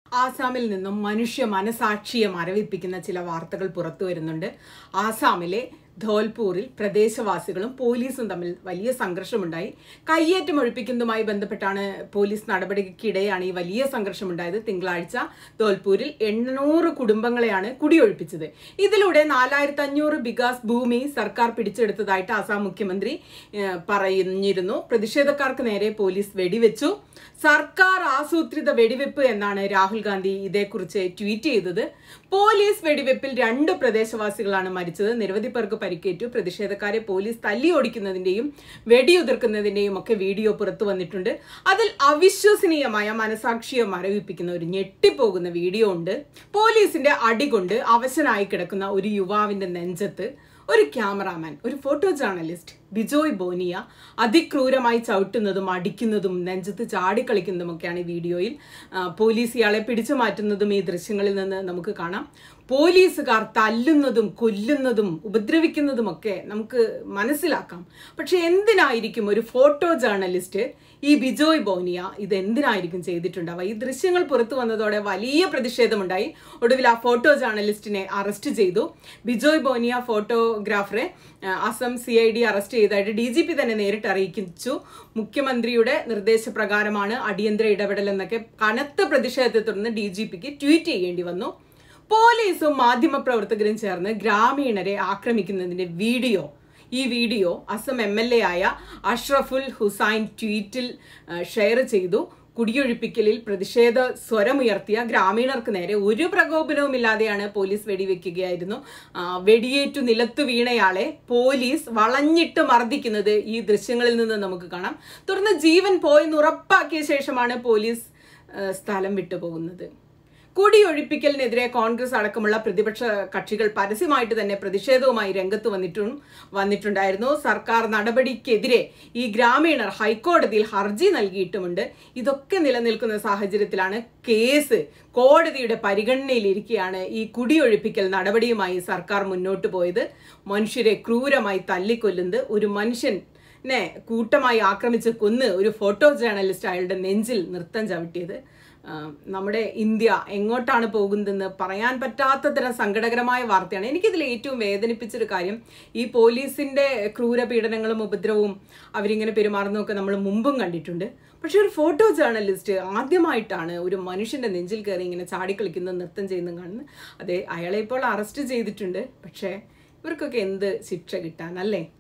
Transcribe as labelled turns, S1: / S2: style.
S1: ആസാമിൽ നിന്നും മനുഷ്യ മനസാക്ഷിയെ മരവിപ്പിക്കുന്ന ചില വാർത്തകൾ പുറത്തു വരുന്നുണ്ട് ആസാമിലെ ധോൽപൂരിൽ പ്രദേശവാസികളും പോലീസും തമ്മിൽ വലിയ സംഘർഷമുണ്ടായി കയ്യേറ്റം ഒഴിപ്പിക്കുന്നതുമായി ബന്ധപ്പെട്ടാണ് പോലീസ് നടപടിക്കിടെയാണ് ഈ വലിയ സംഘർഷമുണ്ടായത് തിങ്കളാഴ്ച ധോൽപൂരിൽ എണ്ണൂറ് കുടുംബങ്ങളെയാണ് കുടിയൊഴിപ്പിച്ചത് ഇതിലൂടെ നാലായിരത്തി അഞ്ഞൂറ് ബിഗാസ് ഭൂമി സർക്കാർ പിടിച്ചെടുത്തതായിട്ട് ആസാം മുഖ്യമന്ത്രി ഏഹ്, പറഞ്ഞിരുന്നു പ്രതിഷേധക്കാർക്ക് നേരെ പോലീസ് വെടിവെച്ചു സർക്കാർ ആസൂത്രിത വെടിവെപ്പ് എന്നാണ് രാഹുൽ ഗാന്ധി ഇതേക്കുറിച്ച് ട്വീറ്റ് ചെയ്തത് പോലീസ് വെടിവെപ്പിൽ രണ്ട് പ്രദേശവാസികളാണ് മരിച്ചത് നിരവധി പേർക്ക് പരിക്കേറ്റു പ്രതിഷേധക്കാരെ പോലീസ് തല്ലി ഓടിക്കുന്നതിന്റെയും വെടിയുതിർക്കുന്നതിന്റെയും ഒക്കെ വീഡിയോ പുറത്തു വന്നിട്ടുണ്ട് അതിൽ അവിശ്വസനീയമായ മനസാക്ഷിയെ മരവിപ്പിക്കുന്ന ഒരു ഞെട്ടിപ്പോകുന്ന വീഡിയോ ഉണ്ട് പോലീസിന്റെ അടികൊണ്ട് അവശനായി കിടക്കുന്ന ഒരു യുവാവിന്റെ നെഞ്ചത്ത് ഒരു ക്യാമറാമാൻ ഒരു ഫോട്ടോ ജേർണലിസ്റ്റ് ബിജോയ് ബോനിയ അതിക്രൂരമായി ചവിട്ടുന്നതും അടിക്കുന്നതും നെഞ്ചത്ത് ചാടിക്കളിക്കുന്നതുമൊക്കെയാണ് ഈ വീഡിയോയിൽ ആ, പോലീസ് ഇയാളെ പിടിച്ചു മാറ്റുന്നതും ഈ ദൃശ്യങ്ങളിൽ നിന്ന് നമുക്ക് കാണാം പോലീസുകാർ തല്ലുന്നതും കൊല്ലുന്നതും ഉപദ്രവിക്കുന്നതുമൊക്കെ നമുക്ക് മനസ്സിലാക്കാം പക്ഷെ എന്തിനായിരിക്കും ഒരു ഫോട്ടോ ജേർണലിസ്റ്റ് ഈ ബിജോയ് ബോനിയ ഇത് എന്തിനായിരിക്കും ചെയ്തിട്ടുണ്ടാവുക ഈ ദൃശ്യങ്ങൾ പുറത്തു വന്നതോടെ വലിയ പ്രതിഷേധമുണ്ടായി ഒടുവിൽ ആ ഫോട്ടോ ജേർണലിസ്റ്റിനെ അറസ്റ്റ് ചെയ്തു ബിജോയ് ബോനിയ ഫോട്ടോഗ്രാഫറെ ആ, Assam C I D arrest ചെയ്തതായിട്ട് ഡി ജി പി തന്നെ നേരിട്ട് അറിയിച്ചു മുഖ്യമന്ത്രിയുടെ നിർദ്ദേശപ്രകാരമാണ് അടിയന്തര ഇടപെടൽ എന്നൊക്കെ കനത്ത പ്രതിഷേധത്തെ തുടർന്ന് ഡി ജി പിക്ക് ട്വീറ്റ് ചെയ്യേണ്ടി വന്നു പോലീസും മാധ്യമപ്രവർത്തകരും ചേർന്ന് ഗ്രാമീണരെ ആക്രമിക്കുന്നതിന്റെ വീഡിയോ ഈ video Assam M L A ആയ അഷ്റഫുൽ ഹുസൈൻ ട്വീറ്റിൽ ആ, ഷെയർ ചെയ്തു കുടിയൊഴിപ്പിക്കലിൽ പ്രതിഷേധ സ്വരമുയർത്തിയ ഗ്രാമീണർക്ക് നേരെ ഒരു പ്രകോപനവുമില്ലാതെയാണ് പോലീസ് വെടിവെക്കുകയായിരുന്നു ആ, വെടിയേറ്റു നിലത്തു വീണയാളെ പോലീസ് വളഞ്ഞിട്ട് മർദ്ദിക്കുന്നത് ഈ ദൃശ്യങ്ങളിൽ നിന്ന് നമുക്ക് കാണാം തുടർന്ന് ജീവൻ പോയെന്ന് ഉറപ്പാക്കിയ ശേഷമാണ് പോലീസ് ആ, സ്ഥലം വിട്ടുപോകുന്നത് കുടിയൊഴിപ്പിക്കലിനെതിരെ കോൺഗ്രസ് അടക്കമുള്ള പ്രതിപക്ഷ കക്ഷികൾ പരസ്യമായിട്ട് തന്നെ പ്രതിഷേധവുമായി രംഗത്ത് വന്നിട്ടും വന്നിട്ടുണ്ടായിരുന്നു സർക്കാർ നടപടിക്കെതിരെ ഈ ഗ്രാമീണർ ഹൈക്കോടതിയിൽ ഹർജി നൽകിയിട്ടുമുണ്ട് ഇതൊക്കെ നിലനിൽക്കുന്ന സാഹചര്യത്തിലാണ് കേസ് കോടതിയുടെ പരിഗണനയിലിരിക്കെയാണ് ഈ കുടിയൊഴിപ്പിക്കൽ നടപടിയുമായി സർക്കാർ മുന്നോട്ട് പോയത് മനുഷ്യരെ ക്രൂരമായി തല്ലിക്കൊല്ലുന്നത് ഒരു മനുഷ്യൻ നെ കൂട്ടമായി ആക്രമിച്ച് കൊന്ന് ഒരു ഫോട്ടോ ജേർണലിസ്റ്റ് അയാളുടെ നെഞ്ചിൽ നൃത്തം ചവിട്ടിയത് ആ, നമ്മുടെ ഇന്ത്യ എങ്ങോട്ടാണ് പോകുന്നതെന്ന് പറയാൻ പറ്റാത്ത തരം സങ്കടകരമായ വാർത്തയാണ് എനിക്കിതിൽ ഏറ്റവും വേദനിപ്പിച്ചൊരു കാര്യം ഈ പോലീസിന്റെ ക്രൂര പീഡനങ്ങളും ഉപദ്രവവും അവരിങ്ങനെ പെരുമാറുന്നതൊക്കെ നമ്മൾ മുമ്പും കണ്ടിട്ടുണ്ട് പക്ഷെ ഒരു ഫോട്ടോ ജേർണലിസ്റ്റ് ആദ്യമായിട്ടാണ് ഒരു മനുഷ്യന്റെ നെഞ്ചിൽ കയറി ഇങ്ങനെ ചാടിക്കളിക്കുന്ന നൃത്തം ചെയ്യുന്നതും കാണുന്നത് അതെ അയാളെ ഇപ്പോൾ അറസ്റ്റ് ചെയ്തിട്ടുണ്ട് പക്ഷേ ഇവർക്കൊക്കെ എന്ത് ശിക്ഷ കിട്ടാനല്ലേ